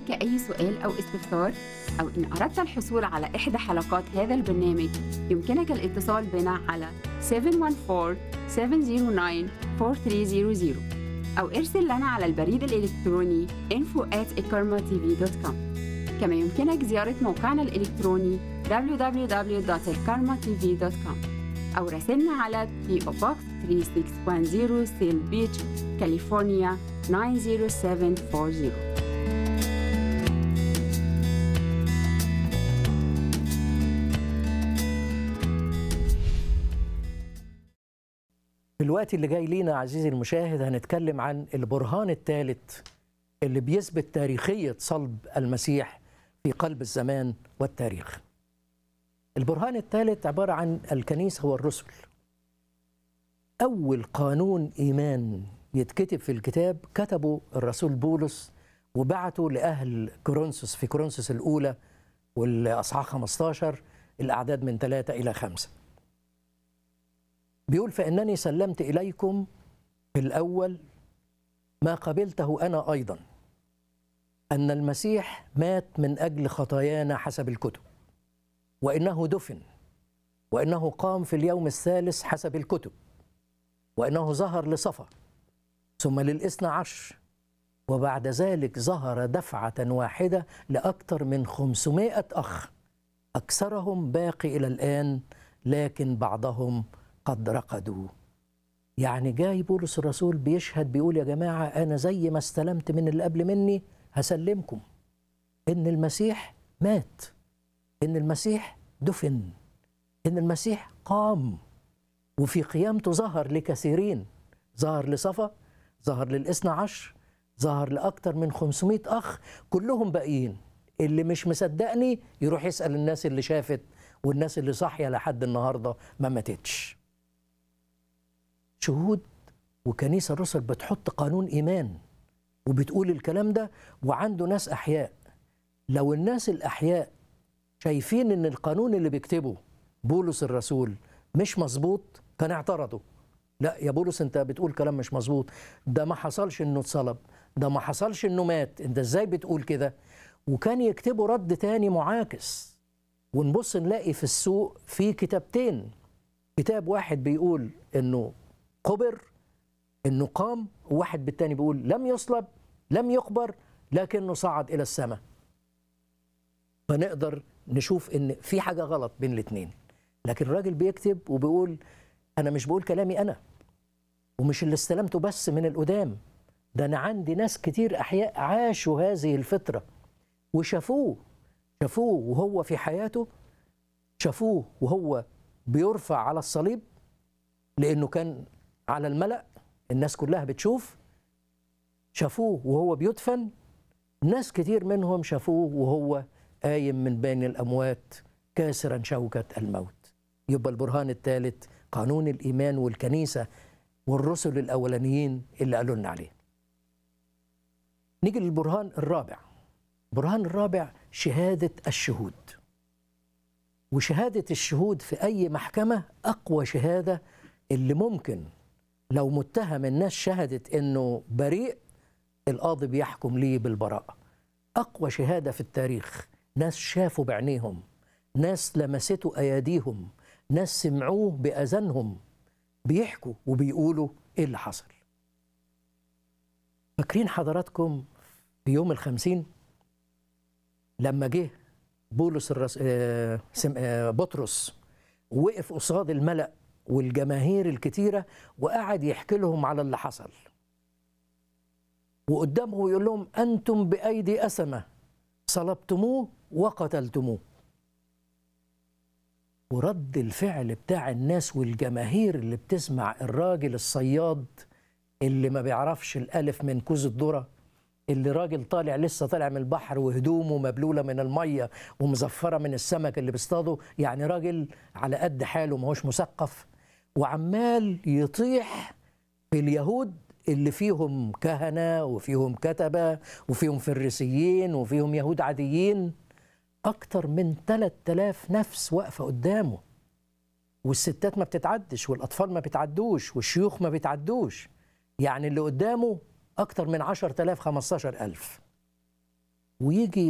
لديك أي سؤال أو استفسار أو إن أردت الحصول على إحدى حلقات هذا البرنامج يمكنك الاتصال بنا على 714-709-4300 أو ارسل لنا على البريد الإلكتروني info at كما يمكنك زيارة موقعنا الإلكتروني www.elkarmatv.com أو راسلنا على PO Box 3610 سيل بيتش كاليفورنيا 90740 في الوقت اللي جاي لينا عزيزي المشاهد هنتكلم عن البرهان الثالث اللي بيثبت تاريخية صلب المسيح في قلب الزمان والتاريخ البرهان الثالث عبارة عن الكنيسة والرسل أول قانون إيمان يتكتب في الكتاب كتبه الرسول بولس وبعته لأهل كورنثوس في كورنثوس الأولى والأصحاح 15 الأعداد من ثلاثة إلى خمسة بيقول فإنني سلمت إليكم في الأول ما قبلته أنا أيضا أن المسيح مات من أجل خطايانا حسب الكتب وإنه دفن وإنه قام في اليوم الثالث حسب الكتب وإنه ظهر لصفا ثم للإثنى عشر وبعد ذلك ظهر دفعة واحدة لأكثر من خمسمائة أخ أكثرهم باقي إلى الآن لكن بعضهم قد رقدوا يعني جاي بولس الرسول بيشهد بيقول يا جماعة أنا زي ما استلمت من اللي قبل مني هسلمكم إن المسيح مات إن المسيح دفن إن المسيح قام وفي قيامته ظهر لكثيرين ظهر لصفا ظهر للاثنى عشر ظهر لأكثر من 500 أخ كلهم باقيين اللي مش مصدقني يروح يسأل الناس اللي شافت والناس اللي صاحية لحد النهاردة ما ماتتش شهود وكنيسة الرسل بتحط قانون إيمان وبتقول الكلام ده وعنده ناس أحياء لو الناس الأحياء شايفين إن القانون اللي بيكتبه بولس الرسول مش مظبوط كان اعترضوا لا يا بولس انت بتقول كلام مش مظبوط ده ما حصلش انه اتصلب ده ما حصلش انه مات انت ازاي بتقول كده وكان يكتبوا رد تاني معاكس ونبص نلاقي في السوق في كتابتين كتاب واحد بيقول انه قبر انه قام وواحد بالتاني بيقول لم يصلب لم يقبر لكنه صعد الى السماء فنقدر نشوف ان في حاجه غلط بين الاثنين لكن الراجل بيكتب وبيقول انا مش بقول كلامي انا ومش اللي استلمته بس من القدام ده انا عندي ناس كتير احياء عاشوا هذه الفتره وشافوه شافوه وهو في حياته شافوه وهو بيرفع على الصليب لانه كان على الملأ الناس كلها بتشوف شافوه وهو بيدفن ناس كتير منهم شافوه وهو قايم من بين الاموات كاسرا شوكه الموت يبقى البرهان الثالث قانون الايمان والكنيسه والرسل الاولانيين اللي قالوا لنا عليه. نيجي للبرهان الرابع. البرهان الرابع شهاده الشهود. وشهاده الشهود في اي محكمه اقوى شهاده اللي ممكن لو متهم الناس شهدت انه بريء القاضي بيحكم ليه بالبراءه. اقوى شهاده في التاريخ ناس شافوا بعينيهم ناس لمسته اياديهم ناس سمعوه باذانهم بيحكوا وبيقولوا ايه اللي حصل فاكرين حضراتكم في يوم الخمسين لما جه بولس الرس... آه... سم... آه... بطرس وقف قصاد الملأ والجماهير الكتيرة وقعد يحكي لهم على اللي حصل وقدامه يقول لهم أنتم بأيدي أسمة صلبتموه وقتلتموه ورد الفعل بتاع الناس والجماهير اللي بتسمع الراجل الصياد اللي ما بيعرفش الألف من كوز الذرة اللي راجل طالع لسه طالع من البحر وهدومه مبلولة من المية ومزفرة من السمك اللي بيصطاده يعني راجل على قد حاله ما هوش مثقف وعمال يطيح في اليهود اللي فيهم كهنة وفيهم كتبة وفيهم فريسيين وفيهم يهود عاديين أكتر من 3000 نفس واقفة قدامه والستات ما بتتعدش والأطفال ما بتعدوش والشيوخ ما بتعدوش يعني اللي قدامه أكتر من 10000 15000 ويجي